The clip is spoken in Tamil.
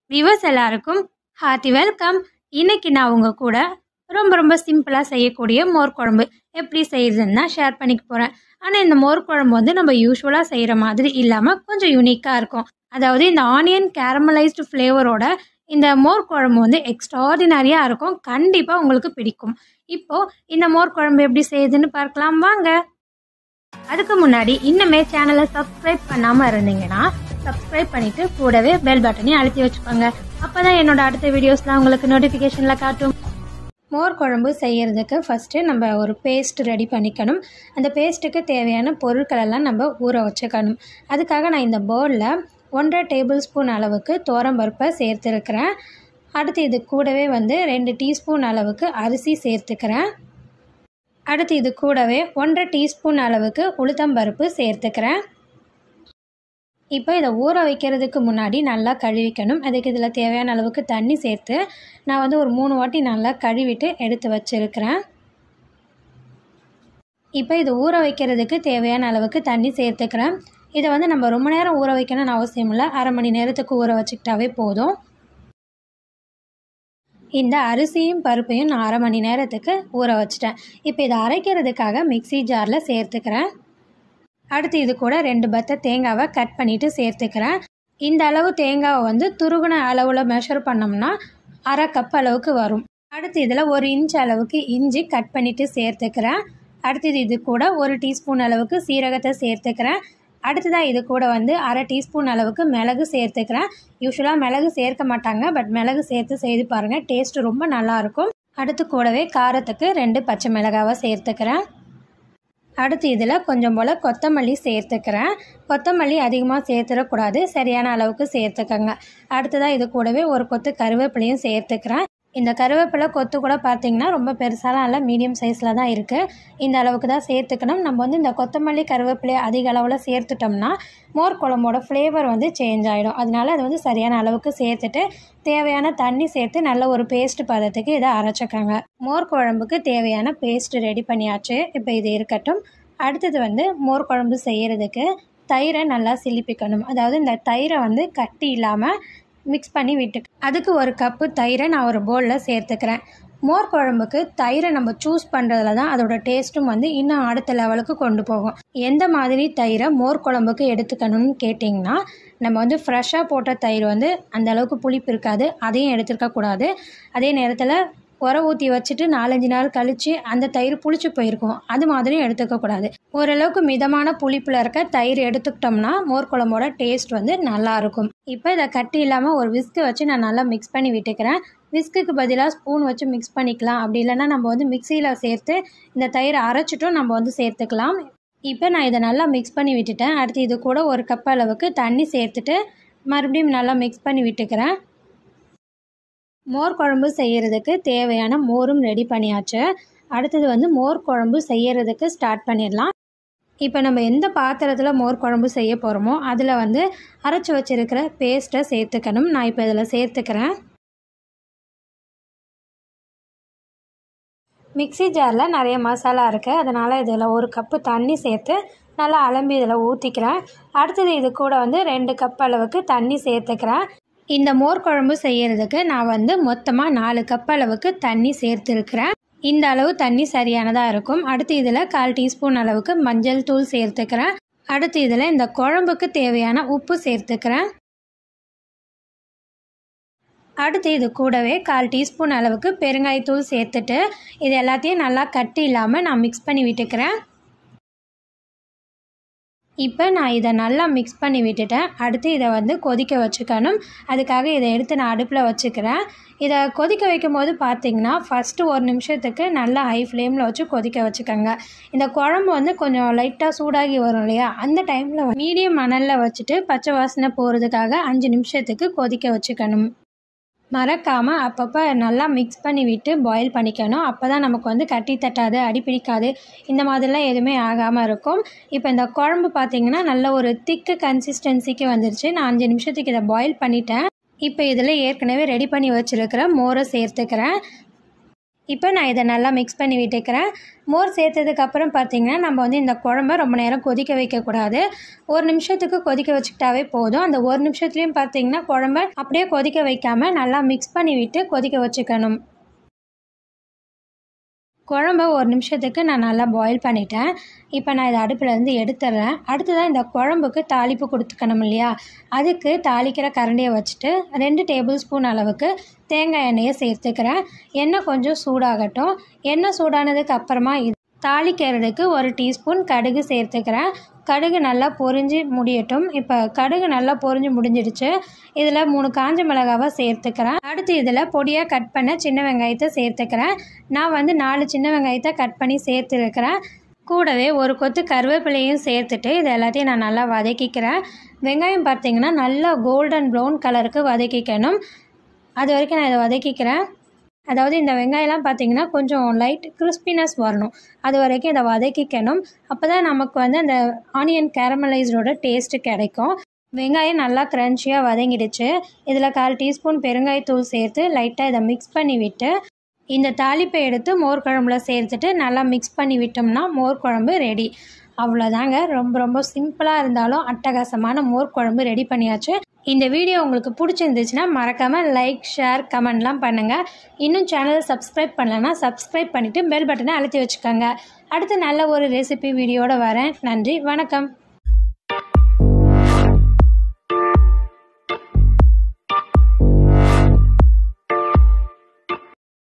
வியூவர்ஸ் எல்லாருக்கும் ஹார்ட்டி வெல்கம் இன்னைக்கு நான் உங்க கூட ரொம்ப ரொம்ப சிம்பிளாக செய்யக்கூடிய மோர் குழம்பு எப்படி செய்யறதுன்னு தான் ஷேர் பண்ணிக்க போகிறேன் ஆனால் இந்த மோர் குழம்பு வந்து நம்ம யூஸ்வலாக செய்கிற மாதிரி இல்லாமல் கொஞ்சம் யூனிக்காக இருக்கும் அதாவது இந்த ஆனியன் கேரமலைஸ்டு ஃப்ளேவரோட இந்த மோர் குழம்பு வந்து எக்ஸ்ட்ராடினரியாக இருக்கும் கண்டிப்பாக உங்களுக்கு பிடிக்கும் இப்போது இந்த மோர் குழம்பு எப்படி செய்யுதுன்னு பார்க்கலாம் வாங்க அதுக்கு முன்னாடி இன்னுமே சேனலை சப்ஸ்கிரைப் பண்ணாமல் இருந்தீங்கன்னா சப்ஸ்கிரைப் பண்ணிட்டு கூடவே பெல் பட்டனையும் அழுத்தி வச்சுக்கோங்க அப்பதான் என்னோட அடுத்த வீடியோஸ்லாம் உங்களுக்கு நோட்டிஃபிகேஷன்ல காட்டும் மோர் குழம்பு செய்யறதுக்கு ஃபஸ்ட்டு நம்ம ஒரு பேஸ்ட் ரெடி பண்ணிக்கணும் அந்த பேஸ்ட்டுக்கு தேவையான பொருட்கள் எல்லாம் நம்ம ஊற வச்சுக்கணும் அதுக்காக நான் இந்த பவுலில் ஒன்றரை டேபிள் ஸ்பூன் அளவுக்கு தோரம்பருப்பை சேர்த்துருக்கிறேன் அடுத்து இது கூடவே வந்து ரெண்டு டீஸ்பூன் அளவுக்கு அரிசி சேர்த்துக்கிறேன் அடுத்து இது கூடவே ஒன்றரை டீஸ்பூன் அளவுக்கு உளுத்தம்பருப்பு சேர்த்துக்கிறேன் இப்போ இதை ஊற வைக்கிறதுக்கு முன்னாடி நல்லா கழுவிக்கணும் அதுக்கு இதில் தேவையான அளவுக்கு தண்ணி சேர்த்து நான் வந்து ஒரு மூணு வாட்டி நல்லா கழுவிட்டு எடுத்து வச்சுருக்கிறேன் இப்போ இது ஊற வைக்கிறதுக்கு தேவையான அளவுக்கு தண்ணி சேர்த்துக்கிறேன் இதை வந்து நம்ம ரொம்ப நேரம் ஊற வைக்கணும்னு அவசியம் இல்லை அரை மணி நேரத்துக்கு ஊற வச்சுக்கிட்டாவே போதும் இந்த அரிசியும் பருப்பையும் நான் அரை மணி நேரத்துக்கு ஊற வச்சிட்டேன் இப்போ இதை அரைக்கிறதுக்காக மிக்சி ஜாரில் சேர்த்துக்கிறேன் அடுத்து இது கூட ரெண்டு பத்த தேங்காவை கட் பண்ணிவிட்டு சேர்த்துக்கிறேன் இந்த அளவு தேங்காவை வந்து துருகுன அளவில் மெஷர் பண்ணோம்னா அரை கப் அளவுக்கு வரும் அடுத்து இதில் ஒரு இன்ச் அளவுக்கு இஞ்சி கட் பண்ணிவிட்டு சேர்த்துக்கிறேன் அடுத்தது இது கூட ஒரு டீஸ்பூன் அளவுக்கு சீரகத்தை சேர்த்துக்கிறேன் அடுத்ததாக இது கூட வந்து அரை டீஸ்பூன் அளவுக்கு மிளகு சேர்த்துக்கிறேன் யூஸ்வலாக மிளகு சேர்க்க மாட்டாங்க பட் மிளகு சேர்த்து செய்து பாருங்கள் டேஸ்ட்டு ரொம்ப நல்லாயிருக்கும் அடுத்து கூடவே காரத்துக்கு ரெண்டு பச்சை மிளகாவை சேர்த்துக்கிறேன் அடுத்து இதில் கொஞ்சம் போல் கொத்தமல்லி சேர்த்துக்கிறேன் கொத்தமல்லி அதிகமாக சேர்த்துடக்கூடாது சரியான அளவுக்கு சேர்த்துக்கோங்க அடுத்ததாக இது கூடவே ஒரு கொத்து கருவேப்பிலையும் சேர்த்துக்கிறேன் இந்த கருவேப்பிலை கொத்து கூட பார்த்திங்கன்னா ரொம்ப பெருசாலாம் இல்லை மீடியம் சைஸில் தான் இருக்குது இந்த அளவுக்கு தான் சேர்த்துக்கணும் நம்ம வந்து இந்த கொத்தமல்லி கருவேப்பிலை அதிக அளவில் சேர்த்துட்டோம்னா மோர் குழம்போட ஃப்ளேவர் வந்து சேஞ்ச் ஆகிடும் அதனால அது வந்து சரியான அளவுக்கு சேர்த்துட்டு தேவையான தண்ணி சேர்த்து நல்ல ஒரு பேஸ்ட் பதத்துக்கு இதை அரைச்சிக்கோங்க மோர் குழம்புக்கு தேவையான பேஸ்ட் ரெடி பண்ணியாச்சு இப்போ இது இருக்கட்டும் அடுத்தது வந்து மோர் குழம்பு செய்கிறதுக்கு தயிரை நல்லா சிலிப்பிக்கணும் அதாவது இந்த தயிரை வந்து கட்டி இல்லாமல் மிக்ஸ் பண்ணி விட்டு அதுக்கு ஒரு கப்பு தயிரை நான் ஒரு பவுலில் சேர்த்துக்கிறேன் மோர் குழம்புக்கு தயிரை நம்ம சூஸ் பண்ணுறதுல தான் அதோட டேஸ்ட்டும் வந்து இன்னும் அடுத்த லெவலுக்கு கொண்டு போகும் எந்த மாதிரி தயிரை மோர் குழம்புக்கு எடுத்துக்கணும்னு கேட்டிங்கன்னா நம்ம வந்து ஃப்ரெஷ்ஷாக போட்ட தயிர் வந்து அந்த அளவுக்கு புளிப்பு இருக்காது அதையும் எடுத்துருக்கக்கூடாது அதே நேரத்தில் உர ஊற்றி வச்சுட்டு நாலஞ்சு நாள் கழித்து அந்த தயிர் புளிச்சு போயிருக்கும் அது மாதிரியும் எடுத்துக்கக்கூடாது ஓரளவுக்கு மிதமான புளிப்பில் இருக்க தயிர் எடுத்துக்கிட்டோம்னா மோர் குழம்போட டேஸ்ட் வந்து நல்லாயிருக்கும் இப்போ இதை கட்டி இல்லாமல் ஒரு விஸ்க்கு வச்சு நான் நல்லா மிக்ஸ் பண்ணி விட்டுக்கிறேன் விஸ்க்குக்கு பதிலாக ஸ்பூன் வச்சு மிக்ஸ் பண்ணிக்கலாம் அப்படி இல்லைன்னா நம்ம வந்து மிக்சியில் சேர்த்து இந்த தயிரை அரைச்சிட்டும் நம்ம வந்து சேர்த்துக்கலாம் இப்போ நான் இதை நல்லா மிக்ஸ் பண்ணி விட்டுட்டேன் அடுத்து இது கூட ஒரு கப் அளவுக்கு தண்ணி சேர்த்துட்டு மறுபடியும் நல்லா மிக்ஸ் பண்ணி விட்டுக்கிறேன் மோர் குழம்பு செய்கிறதுக்கு தேவையான மோரும் ரெடி பண்ணியாச்சு அடுத்தது வந்து மோர் குழம்பு செய்கிறதுக்கு ஸ்டார்ட் பண்ணிடலாம் இப்போ நம்ம எந்த பாத்திரத்தில் மோர் குழம்பு செய்ய போகிறோமோ அதில் வந்து அரைச்சி வச்சுருக்கிற பேஸ்ட்டை சேர்த்துக்கணும் நான் இப்போ இதில் சேர்த்துக்கிறேன் மிக்சி ஜாரில் நிறைய மசாலா இருக்குது அதனால் இதில் ஒரு கப்பு தண்ணி சேர்த்து நல்லா அலம்பி இதில் ஊற்றிக்கிறேன் அடுத்தது இது கூட வந்து ரெண்டு கப் அளவுக்கு தண்ணி சேர்த்துக்கிறேன் இந்த மோர் குழம்பு செய்கிறதுக்கு நான் வந்து மொத்தமாக நாலு கப் அளவுக்கு தண்ணி சேர்த்துருக்கிறேன் இந்த அளவு தண்ணி சரியானதாக இருக்கும் அடுத்து இதில் கால் டீஸ்பூன் அளவுக்கு மஞ்சள் தூள் சேர்த்துக்கிறேன் அடுத்து இதில் இந்த குழம்புக்கு தேவையான உப்பு சேர்த்துக்கிறேன் அடுத்து இது கூடவே கால் டீஸ்பூன் அளவுக்கு பெருங்காயத்தூள் சேர்த்துட்டு இது எல்லாத்தையும் நல்லா கட்டி இல்லாமல் நான் மிக்ஸ் பண்ணி விட்டுக்கிறேன் இப்போ நான் இதை நல்லா மிக்ஸ் பண்ணி விட்டுட்டேன் அடுத்து இதை வந்து கொதிக்க வச்சுக்கணும் அதுக்காக இதை எடுத்து நான் அடுப்பில் வச்சுக்கிறேன் இதை கொதிக்க வைக்கும் போது பார்த்தீங்கன்னா ஃபஸ்ட்டு ஒரு நிமிஷத்துக்கு நல்லா ஹை ஃப்ளேமில் வச்சு கொதிக்க வச்சுக்கோங்க இந்த குழம்பு வந்து கொஞ்சம் லைட்டாக சூடாகி வரும் இல்லையா அந்த டைமில் மீடியம் மணலில் வச்சுட்டு பச்சை வாசனை போகிறதுக்காக அஞ்சு நிமிஷத்துக்கு கொதிக்க வச்சுக்கணும் மறக்காமல் அப்பப்போ நல்லா மிக்ஸ் பண்ணி விட்டு பாயில் பண்ணிக்கணும் அப்போ தான் நமக்கு வந்து கட்டி தட்டாது அடி பிடிக்காது இந்த மாதிரிலாம் எதுவுமே ஆகாமல் இருக்கும் இப்போ இந்த குழம்பு பார்த்திங்கன்னா நல்ல ஒரு திக்கு கன்சிஸ்டன்சிக்கு வந்துருச்சு நான் அஞ்சு நிமிஷத்துக்கு இதை பாயில் பண்ணிட்டேன் இப்போ இதில் ஏற்கனவே ரெடி பண்ணி வச்சுருக்கிற மோரை சேர்த்துக்கிறேன் இப்போ நான் இதை நல்லா மிக்ஸ் பண்ணி விட்டுக்கிறேன் மோர் சேர்த்ததுக்கப்புறம் பார்த்தீங்கன்னா நம்ம வந்து இந்த குழம்ப ரொம்ப நேரம் கொதிக்க வைக்கக்கூடாது ஒரு நிமிஷத்துக்கு கொதிக்க வச்சுக்கிட்டாவே போதும் அந்த ஒரு நிமிஷத்துலேயும் பார்த்தீங்கன்னா குழம்ப அப்படியே கொதிக்க வைக்காமல் நல்லா மிக்ஸ் பண்ணி விட்டு கொதிக்க வச்சுக்கணும் குழம்ப ஒரு நிமிஷத்துக்கு நான் நல்லா பாயில் பண்ணிட்டேன் இப்போ நான் இதை அடுப்புலேருந்து எடுத்துடுறேன் அடுத்ததான் இந்த குழம்புக்கு தாளிப்பு கொடுத்துக்கணும் இல்லையா அதுக்கு தாளிக்கிற கரண்டியை வச்சுட்டு ரெண்டு டேபிள் ஸ்பூன் அளவுக்கு தேங்காய் எண்ணெயை சேர்த்துக்கிறேன் எண்ணெய் கொஞ்சம் சூடாகட்டும் எண்ணெய் சூடானதுக்கு அப்புறமா இது தாளிக்கிறதுக்கு ஒரு டீஸ்பூன் கடுகு சேர்த்துக்கிறேன் கடுகு நல்லா பொரிஞ்சு முடியட்டும் இப்போ கடுகு நல்லா பொரிஞ்சு முடிஞ்சிடுச்சு இதில் மூணு காஞ்ச மிளகாவை சேர்த்துக்கிறேன் அடுத்து இதில் பொடியாக கட் பண்ண சின்ன வெங்காயத்தை சேர்த்துக்கிறேன் நான் வந்து நாலு சின்ன வெங்காயத்தை கட் பண்ணி சேர்த்துருக்கிறேன் கூடவே ஒரு கொத்து கருவேப்பிலையும் சேர்த்துட்டு இது எல்லாத்தையும் நான் நல்லா வதக்கிக்கிறேன் வெங்காயம் பார்த்தீங்கன்னா நல்லா கோல்டன் ப்ரௌன் கலருக்கு வதக்கிக்கணும் அது வரைக்கும் நான் இதை வதக்கிக்கிறேன் அதாவது இந்த வெங்காயம்லாம் பார்த்தீங்கன்னா கொஞ்சம் லைட் கிறிஸ்பினஸ் வரணும் அது வரைக்கும் இதை வதக்கிக்கணும் அப்போ தான் நமக்கு வந்து அந்த ஆனியன் கேரமலைஸ்டோட டேஸ்ட்டு கிடைக்கும் வெங்காயம் நல்லா க்ரன்ச்சியாக வதங்கிடுச்சு இதில் கால் டீஸ்பூன் பெருங்காயத்தூள் சேர்த்து லைட்டாக இதை மிக்ஸ் பண்ணி விட்டு இந்த தாளிப்பை எடுத்து மோர் குழம்புல சேர்த்துட்டு நல்லா மிக்ஸ் பண்ணி விட்டோம்னா மோர் குழம்பு ரெடி அவ்வளோதாங்க ரொம்ப ரொம்ப சிம்பிளாக இருந்தாலும் அட்டகாசமான மோர் குழம்பு ரெடி பண்ணியாச்சு இந்த வீடியோ உங்களுக்கு பிடிச்சிருந்துச்சுன்னா மறக்காமல் லைக் ஷேர் கமெண்ட்லாம் பண்ணுங்கள் இன்னும் சேனலை சப்ஸ்கிரைப் பண்ணலன்னா சப்ஸ்கிரைப் பண்ணிவிட்டு பெல் பட்டனை அழுத்தி வச்சுக்கோங்க அடுத்து நல்ல ஒரு ரெசிபி வீடியோட வரேன் நன்றி வணக்கம்